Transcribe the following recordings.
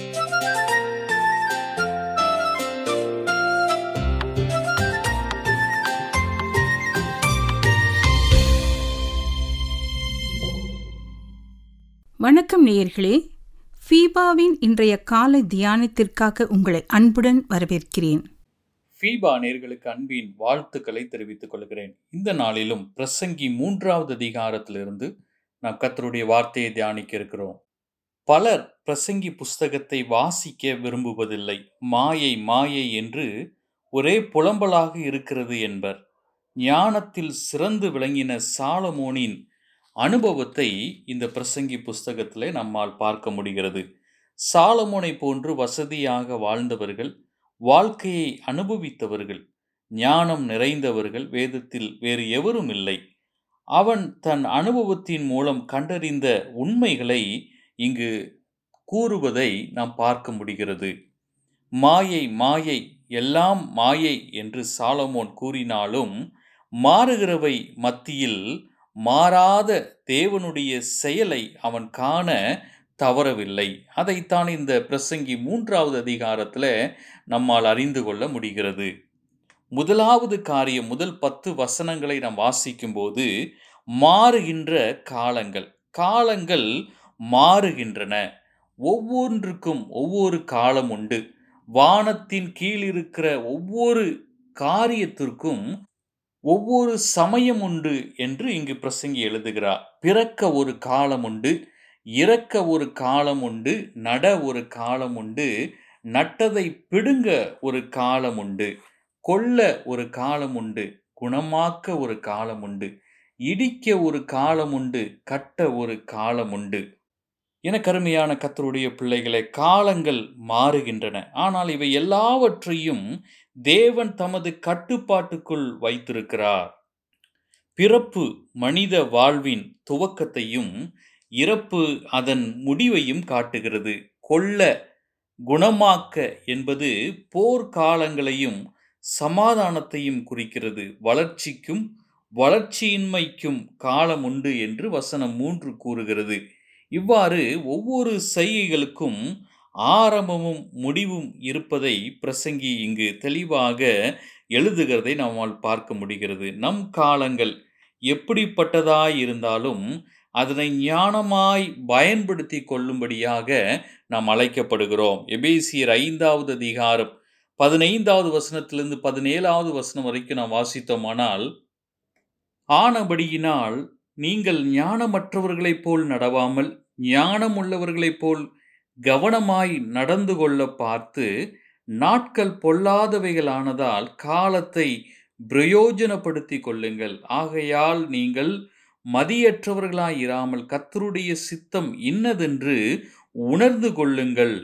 வணக்கம் நேயர்களே ஃபீபாவின் இன்றைய காலை தியானத்திற்காக உங்களை அன்புடன் வரவேற்கிறேன் ஃபீபா நேர்களுக்கு அன்பின் வாழ்த்துக்களை தெரிவித்துக் கொள்கிறேன் இந்த நாளிலும் பிரசங்கி மூன்றாவது அதிகாரத்திலிருந்து நாம் கர்த்தருடைய வார்த்தையை தியானிக்க இருக்கிறோம் பலர் பிரசங்கி புஸ்தகத்தை வாசிக்க விரும்புவதில்லை மாயை மாயை என்று ஒரே புலம்பலாக இருக்கிறது என்பர் ஞானத்தில் சிறந்து விளங்கின சாலமோனின் அனுபவத்தை இந்த பிரசங்கி புஸ்தகத்திலே நம்மால் பார்க்க முடிகிறது சாலமோனை போன்று வசதியாக வாழ்ந்தவர்கள் வாழ்க்கையை அனுபவித்தவர்கள் ஞானம் நிறைந்தவர்கள் வேதத்தில் வேறு எவரும் இல்லை அவன் தன் அனுபவத்தின் மூலம் கண்டறிந்த உண்மைகளை இங்கு கூறுவதை நாம் பார்க்க முடிகிறது மாயை மாயை எல்லாம் மாயை என்று சாலமோன் கூறினாலும் மாறுகிறவை மத்தியில் மாறாத தேவனுடைய செயலை அவன் காண தவறவில்லை அதைத்தான் இந்த பிரசங்கி மூன்றாவது அதிகாரத்தில் நம்மால் அறிந்து கொள்ள முடிகிறது முதலாவது காரியம் முதல் பத்து வசனங்களை நாம் வாசிக்கும்போது மாறுகின்ற காலங்கள் காலங்கள் மாறுகின்றன ஒவ்வொன்றுக்கும் ஒவ்வொரு காலம் உண்டு வானத்தின் கீழ் இருக்கிற ஒவ்வொரு காரியத்திற்கும் ஒவ்வொரு சமயம் உண்டு என்று இங்கு பிரசங்கி எழுதுகிறார் பிறக்க ஒரு காலம் உண்டு இறக்க ஒரு காலம் உண்டு நட ஒரு காலம் உண்டு நட்டதை பிடுங்க ஒரு காலம் உண்டு கொல்ல ஒரு காலம் உண்டு குணமாக்க ஒரு காலம் உண்டு இடிக்க ஒரு காலம் உண்டு கட்ட ஒரு காலம் உண்டு என கருமையான கத்தருடைய பிள்ளைகளை காலங்கள் மாறுகின்றன ஆனால் இவை எல்லாவற்றையும் தேவன் தமது கட்டுப்பாட்டுக்குள் வைத்திருக்கிறார் பிறப்பு மனித வாழ்வின் துவக்கத்தையும் இறப்பு அதன் முடிவையும் காட்டுகிறது கொல்ல குணமாக்க என்பது போர்க்காலங்களையும் சமாதானத்தையும் குறிக்கிறது வளர்ச்சிக்கும் வளர்ச்சியின்மைக்கும் காலம் உண்டு என்று வசனம் மூன்று கூறுகிறது இவ்வாறு ஒவ்வொரு செய்கைகளுக்கும் ஆரம்பமும் முடிவும் இருப்பதை பிரசங்கி இங்கு தெளிவாக எழுதுகிறதை நம்மால் பார்க்க முடிகிறது நம் காலங்கள் எப்படிப்பட்டதாய் இருந்தாலும் அதனை ஞானமாய் பயன்படுத்தி கொள்ளும்படியாக நாம் அழைக்கப்படுகிறோம் எபேசியர் ஐந்தாவது அதிகாரம் பதினைந்தாவது வசனத்திலிருந்து பதினேழாவது வசனம் வரைக்கும் நாம் வாசித்தோமானால் ஆனபடியினால் நீங்கள் ஞானமற்றவர்களைப் போல் நடவாமல் ஞானம் உள்ளவர்களைப் போல் கவனமாய் நடந்து கொள்ள பார்த்து நாட்கள் பொல்லாதவைகளானதால் காலத்தை பிரயோஜனப்படுத்தி கொள்ளுங்கள் ஆகையால் நீங்கள் மதியற்றவர்களாய் இராமல் கத்தருடைய சித்தம் இன்னதென்று உணர்ந்து கொள்ளுங்கள்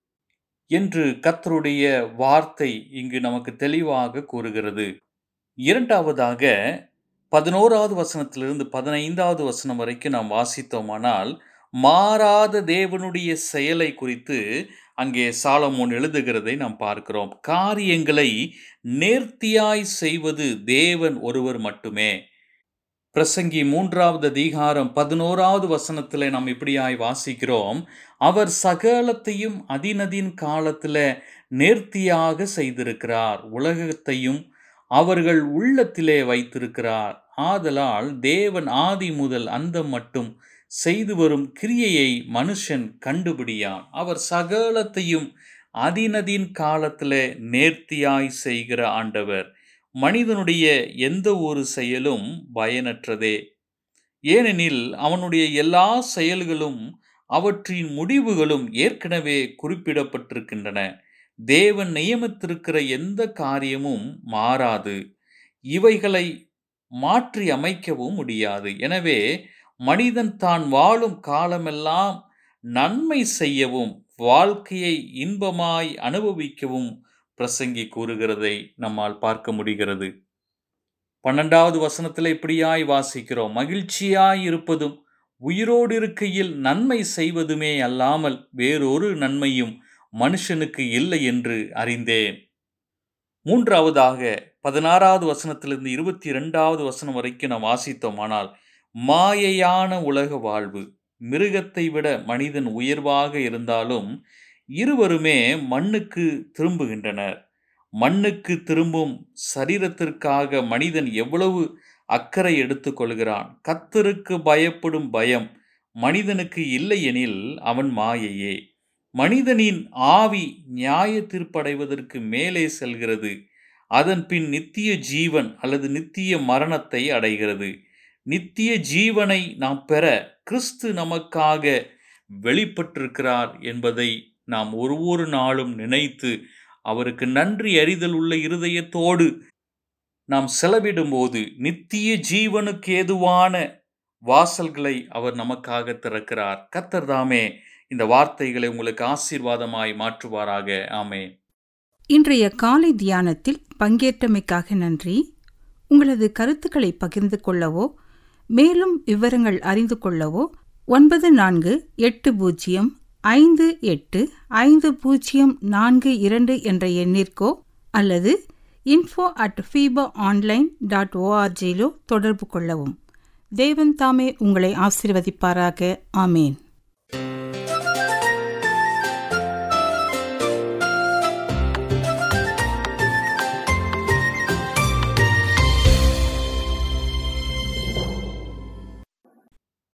என்று கத்தருடைய வார்த்தை இங்கு நமக்கு தெளிவாக கூறுகிறது இரண்டாவதாக பதினோராவது வசனத்திலிருந்து பதினைந்தாவது வசனம் வரைக்கும் நாம் வாசித்தோமானால் மாறாத தேவனுடைய செயலை குறித்து அங்கே சாலமோன் எழுதுகிறதை நாம் பார்க்கிறோம் காரியங்களை நேர்த்தியாய் செய்வது தேவன் ஒருவர் மட்டுமே பிரசங்கி மூன்றாவது அதிகாரம் பதினோராவது வசனத்தில் நாம் இப்படியாய் வாசிக்கிறோம் அவர் சகலத்தையும் அதினதின் காலத்தில் நேர்த்தியாக செய்திருக்கிறார் உலகத்தையும் அவர்கள் உள்ளத்திலே வைத்திருக்கிறார் ஆதலால் தேவன் ஆதி முதல் அந்த மட்டும் செய்து வரும் கிரியையை மனுஷன் கண்டுபிடியான் அவர் சகலத்தையும் அதினதின் காலத்தில் நேர்த்தியாய் செய்கிற ஆண்டவர் மனிதனுடைய எந்த ஒரு செயலும் பயனற்றதே ஏனெனில் அவனுடைய எல்லா செயல்களும் அவற்றின் முடிவுகளும் ஏற்கனவே குறிப்பிடப்பட்டிருக்கின்றன தேவன் நியமித்திருக்கிற எந்த காரியமும் மாறாது இவைகளை மாற்றி அமைக்கவும் முடியாது எனவே மனிதன் தான் வாழும் காலமெல்லாம் நன்மை செய்யவும் வாழ்க்கையை இன்பமாய் அனுபவிக்கவும் பிரசங்கி கூறுகிறதை நம்மால் பார்க்க முடிகிறது பன்னெண்டாவது வசனத்தில் இப்படியாய் வாசிக்கிறோம் மகிழ்ச்சியாய் இருப்பதும் உயிரோடு இருக்கையில் நன்மை செய்வதுமே அல்லாமல் வேறொரு நன்மையும் மனுஷனுக்கு இல்லை என்று அறிந்தேன் மூன்றாவதாக பதினாறாவது வசனத்திலிருந்து இருபத்தி இரண்டாவது வசனம் வரைக்கும் நாம் வாசித்தோமானால் மாயையான உலக வாழ்வு மிருகத்தை விட மனிதன் உயர்வாக இருந்தாலும் இருவருமே மண்ணுக்கு திரும்புகின்றனர் மண்ணுக்கு திரும்பும் சரீரத்திற்காக மனிதன் எவ்வளவு அக்கறை எடுத்துக்கொள்கிறான் கத்தருக்கு பயப்படும் பயம் மனிதனுக்கு இல்லையெனில் அவன் மாயையே மனிதனின் ஆவி நியாய தீர்ப்படைவதற்கு மேலே செல்கிறது அதன் பின் நித்திய ஜீவன் அல்லது நித்திய மரணத்தை அடைகிறது நித்திய ஜீவனை நாம் பெற கிறிஸ்து நமக்காக வெளிப்பட்டிருக்கிறார் என்பதை நாம் ஒரு ஒரு நாளும் நினைத்து அவருக்கு நன்றி அறிதல் உள்ள இருதயத்தோடு நாம் செலவிடும்போது நித்திய ஜீவனுக்கு ஏதுவான வாசல்களை அவர் நமக்காக திறக்கிறார் கத்தர் தாமே இந்த வார்த்தைகளை உங்களுக்கு ஆசீர்வாதமாய் மாற்றுவாராக ஆமே இன்றைய காலை தியானத்தில் பங்கேற்றமைக்காக நன்றி உங்களது கருத்துக்களை பகிர்ந்து கொள்ளவோ மேலும் விவரங்கள் அறிந்து கொள்ளவோ ஒன்பது நான்கு எட்டு பூஜ்ஜியம் ஐந்து எட்டு ஐந்து பூஜ்ஜியம் நான்கு இரண்டு என்ற எண்ணிற்கோ அல்லது info at FIBA online dot ஓஆர்ஜியிலோ தொடர்பு கொள்ளவும் தேவன் தாமே உங்களை ஆசிர்வதிப்பாராக ஆமேன்